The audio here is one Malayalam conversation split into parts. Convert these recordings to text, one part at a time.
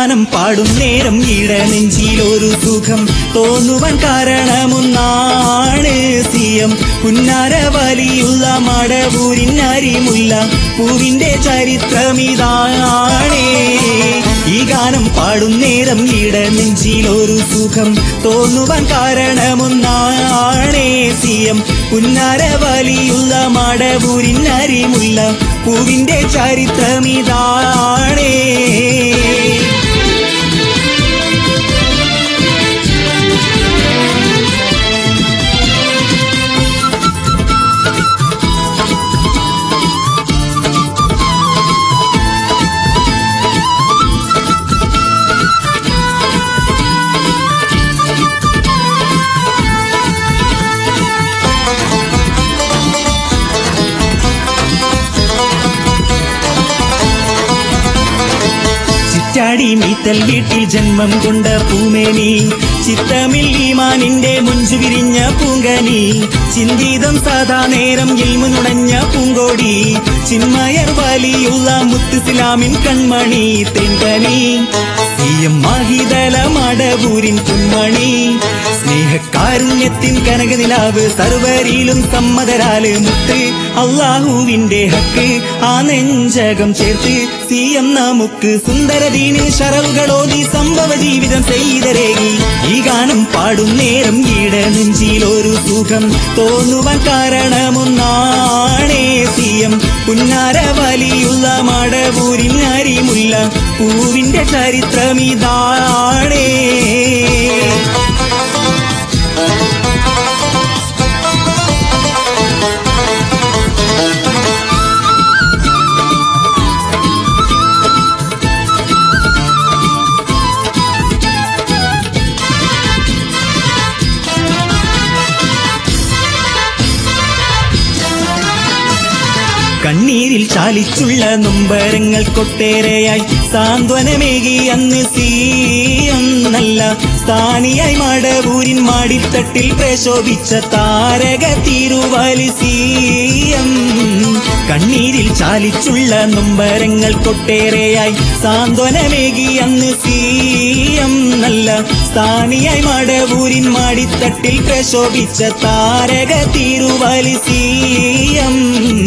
ഗാനം പാടും നേരം ഇട നെഞ്ചിലൊരു സുഖം തോന്നുവാൻ കാരണമൊന്നാണ് സിയം പുന്നാര വലിയുള്ള മടവൂരിൻ അരിമുല്ല പൂവിന്റെ ചരിത്രമിതാണേ ഈ ഗാനം പാടും നേരം ഇട നെഞ്ചിലൊരു സുഖം തോന്നുവാൻ കാരണമൊന്നാണേ സിയം പുന്നാര വലിയുള്ള മടവൂരിൻ അരിമുല്ല പൂവിന്റെ ചരിത്രമിതാണേ ചിറ്റാടി മീത്തൽ വീട്ടിൽ ജന്മം കൊണ്ട പൂമേനി ചിത്തമിൽ ഈമാനിന്റെ മുഞ്ചു വിരിഞ്ഞ പൂങ്കനി ചിന്തിതം സാധാ നേരം ഇൽമു നുണഞ്ഞ പൂങ്കോടി ചിന്മയർ വലിയുള്ള മുത്തുസിലാമിൻ കൺമണി തെങ്കനി സിയം മാഹിതല മടവൂരിൻ കുമ്മണി സ്നേഹകാരുണ്യത്തിൻ കനകനിലാവ് സർവരിലും സമ്മതരാല് മുത്ത് അള്ളാഹുവിന്റെ ഹക്ക് ആ നെഞ്ചകം ചേർത്ത് സിയം നമുക്ക് സുന്ദരദീനിൽ ശറവുകളോതി സംഭവ ജീവിതം ചെയ്തരേകി ഈ ഗാനം പാടും നേരം ഈട നെഞ്ചിൽ ഒരു സുഖം തോന്നുവാൻ കാരണമൊന്നാണേ സിയം പുന്നാര വലിയുള്ള മടവൂരിൻ അരിമുല്ല പൂവിന്റെ ചരിത്രമിതാണേ കണ്ണീരിൽ ചാലിച്ചുള്ള നൊമ്പരങ്ങൾ കൊട്ടേറെയായി സാന്ത്വനമേകി അന്ന് സീയം നല്ല സ്ഥാനിയായി മടവൂരിൻ മാടിത്തട്ടിൽ പ്രശോഭിച്ച താരക തിരുവാലി സീയം കണ്ണീരിൽ ചാലിച്ചുള്ള നൊമ്പരങ്ങൾ കൊട്ടേറെയായി സാന്ത്വനമേകി അന്ന് സീയം നല്ല സ്ഥാനിയായി മടവൂരിൻ മാടിത്തട്ടിൽ പ്രശോഭിച്ച താരക തിരുവാലി സീയം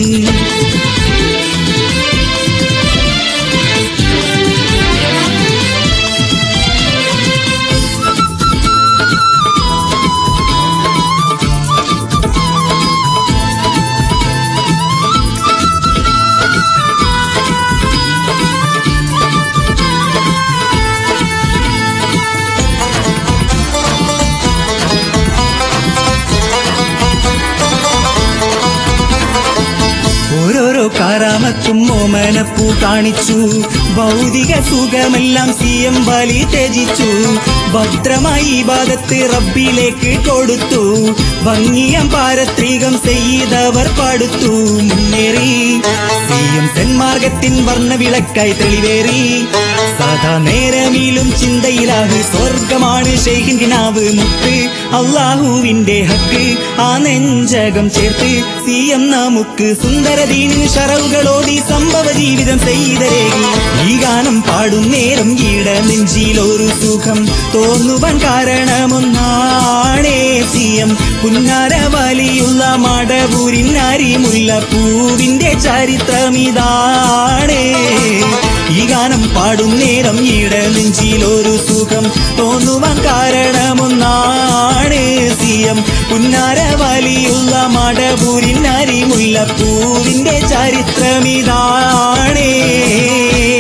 ഓരോരോ കാരാമത്തും ഓമനപ്പൂ കാണിച്ചു ഭൗതിക സുഖമെല്ലാം സി എം വലി ത്യജിച്ചു ഭദ്രമായി ബാധത്ത് റബ്ബിലേക്ക് കൊടുത്തു ഭംഗിയം പാരത്രികം ചെയ്തവർ പാടുത്തു മുന്നേറി സി എം സെന്മാർഗത്തിൻ വർണ്ണവിളക്കായി തെളിവേറി സാധാ നേരമീലും ചിന്തയിലാഹ് സ്വർഗമാണ് ഷെയ്ഖിൻ കിനാവ് മുത്ത് അള്ളാഹുവിന്റെ ഹക്ക് ആ നെഞ്ചകം ചേർത്ത് സി എം നമുക്ക് സുന്ദരദീനിൻ ഷറവുകളോടി സംഭവ ജീവിതം ചെയ്തരേകി ഈ ഗാനം പാടും നേരം ഈട നെഞ്ചിലൊരു സുഖം തോന്നുവാൻ കാരണമൊന്നാണേ സി എം പുന്നാര വലിയുള്ള മടവൂരിൻ അരിമുല്ല പൂവിന്റെ ചരിത്രമിതാണേ ഈ ഗാനം പാടും നേരം ഈട നെഞ്ചിലൊരു സുഖം തോന്നുവാൻ കാരണമൊന്നാണ് സിയം പുന്നാര വലിയുള്ള മടപൂരിൻ അരിമുല്ല പൂവിന്റെ ചരിത്രമിതാണേ